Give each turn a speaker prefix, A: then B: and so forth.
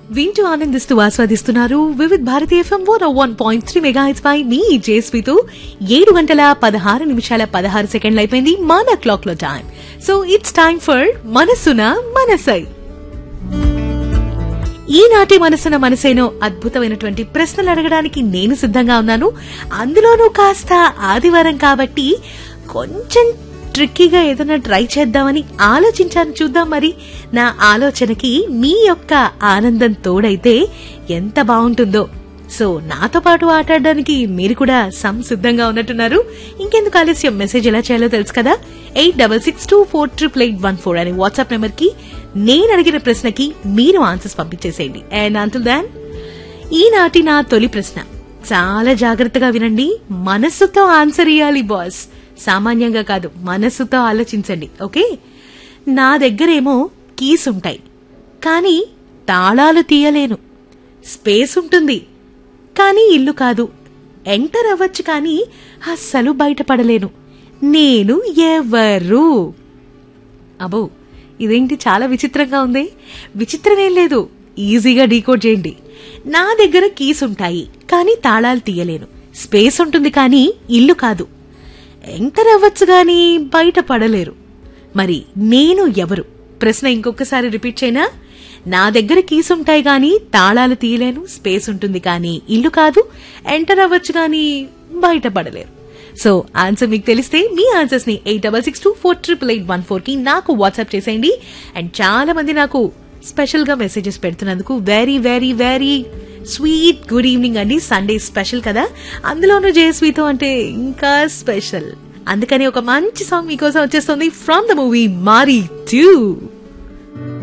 A: వింటూ ఆనందిస్తూ ఆస్వాదిస్తున్నారు Vividh Bharati FM one one point three mega పై మీ జేస్వితో ఏడు గంటల పదహారు నిమిషాల పదహారు సెకండ్లు అయిపోయింది మన క్లాక్ లో time so it's time for మనసున మనసై ఈనాటి మనసున మనసేనో అద్భుతమైనటువంటి ప్రశ్నలు అడగడానికి నేను సిద్ధంగా ఉన్నాను అందులోనూ కాస్త ఆదివారం కాబట్టి కొంచెం ట్రిక్కీగా ఏదైనా ట్రై చేద్దామని ఆలోచించాను చూద్దాం మరి నా ఆలోచనకి మీ యొక్క ఆనందం తోడైతే ఎంత బాగుంటుందో సో నాతో పాటు ఆటాడడానికి మీరు కూడా సంసిద్ధంగా ఉన్నట్టున్నారు ఇంకెందుకు ఆలస్యం మెసేజ్ ఎలా చేయాలో తెలుసు కదా eight double six two four triple eight one four అనే వాట్సాప్ నెంబర్ కి నేను అడిగిన ప్రశ్నకి మీరు ఆన్సర్స్ పంపించేసేయండి అండ్ అంటుల్ దాన్ ఈనాటి నా తొలి ప్రశ్న చాలా జాగ్రత్తగా వినండి మనస్సుతో ఆన్సర్ ఇవ్వాలి బాస్ సామాన్యంగా కాదు మనస్సుతో ఆలోచించండి ఓకే నా దగ్గరేమో కీస్ ఉంటాయి కానీ తాళాలు తీయలేను స్పేస్ ఉంటుంది కానీ ఇల్లు కాదు ఎంటర్ అవ్వచ్చు కానీ అస్సలు బయటపడలేను నేను ఎవరు అబో ఇదేంటి చాలా విచిత్రంగా ఉంది విచిత్రమేం లేదు ఈజీగా డీకోడ్ చేయండి నా దగ్గర కీస్ ఉంటాయి కానీ తాళాలు తీయలేను స్పేస్ ఉంటుంది కానీ ఇల్లు కాదు ఎంటర్ అవ్వచ్చు గాని బయట పడలేరు మరి నేను ఎవరు ప్రశ్న ఇంకొకసారి రిపీట్ చేయనా నా దగ్గర కీస్ ఉంటాయి గాని తాళాలు తీయలేను స్పేస్ ఉంటుంది కానీ ఇల్లు కాదు ఎంటర్ అవ్వచ్చు గాని బయట పడలేరు సో ఆన్సర్ మీకు తెలిస్తే మీ ఆన్సర్స్ ని eight double six two four triple eight one four కి నాకు వాట్సాప్ చేసేయండి అండ్ చాలా మంది నాకు స్పెషల్ గా మెసేజెస్ పెడుతున్నందుకు very very very sweet good evening అండి సండే స్పెషల్ కదా అందులోనూ జయస్వీతో అంటే ఇంకా స్పెషల్ అందుకని ఒక మంచి సాంగ్ మీకోసం వచ్చేస్తుంది from the movie Maari two